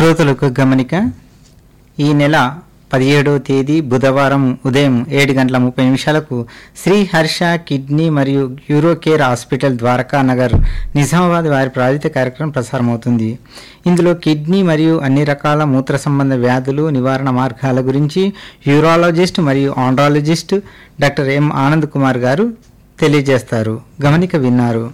శ్రోతలకు గమనిక ఈ నెల పదిహేడవ తేదీ బుధవారం ఉదయం ఏడు గంటల ముప్పై నిమిషాలకు శ్రీ హర్ష కిడ్నీ మరియు యూరోకేర్ హాస్పిటల్ ద్వారకా నగర్ నిజామాబాద్ వారి ప్రాయోజిత కార్యక్రమం ప్రసారమవుతుంది ఇందులో కిడ్నీ మరియు అన్ని రకాల మూత్ర సంబంధ వ్యాధులు నివారణ మార్గాల గురించి యూరాలజిస్ట్ మరియు andrologist doctor M Anand Kumar garu తెలియజేస్తారు గమనిక విన్నారు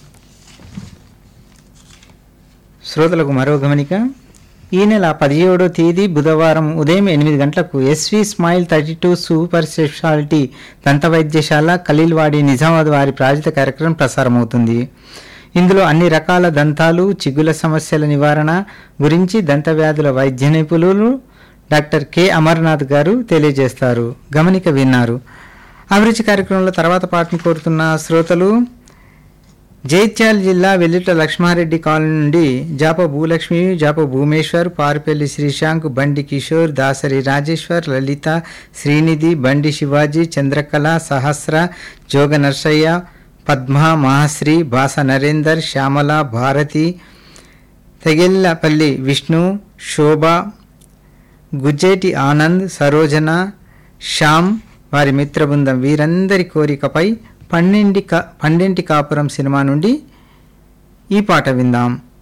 శ్రోతలకు మరో గమనిక ఈ నెల పదిహేడో తేదీ బుధవారం ఉదయం ఎనిమిది గంటలకు SV smile thirty two super speciality దంత వైద్యశాల ఖలీల్వాడి నిజామాబాద్ వారి ప్రాయోజిత కార్యక్రమం ప్రసారమవుతుంది ఇందులో అన్ని రకాల దంతాలు చిగుల సమస్యల నివారణ గురించి దంత వ్యాధుల వైద్య నిపుణులు డాక్టర్ కె అమర్నాథ్ గారు తెలియజేస్తారు గమనిక విన్నారు అభిరుచి కార్యక్రమంలో తర్వాత పాటను కోరుతున్న శ్రోతలు జైత్యాల జిల్లా వెల్లిట్ల లక్ష్మారెడ్డి కాలనీ నుండి జాప భూలక్ష్మి జాప భూమేశ్వర్ పారుపల్లి శ్రీశాంక్ బండి కిషోర్ దాసరి రాజేశ్వర్ లలిత శ్రీనిధి బండి శివాజీ చంద్రకళ సహస్ర జోగ నర్సయ్య పద్మ మహాశ్రీ బాస నరేందర్ శ్యామల భారతి తెగెల్లపల్లి విష్ణు శోభ గుజ్జేటి ఆనంద్ సరోజన శ్యామ్ వారి మిత్రబృందం వీరందరి కోరికపై పన్నెండి కా పన్నెంటి కాపురం సినిమా నుండి ఈ పాట విందాం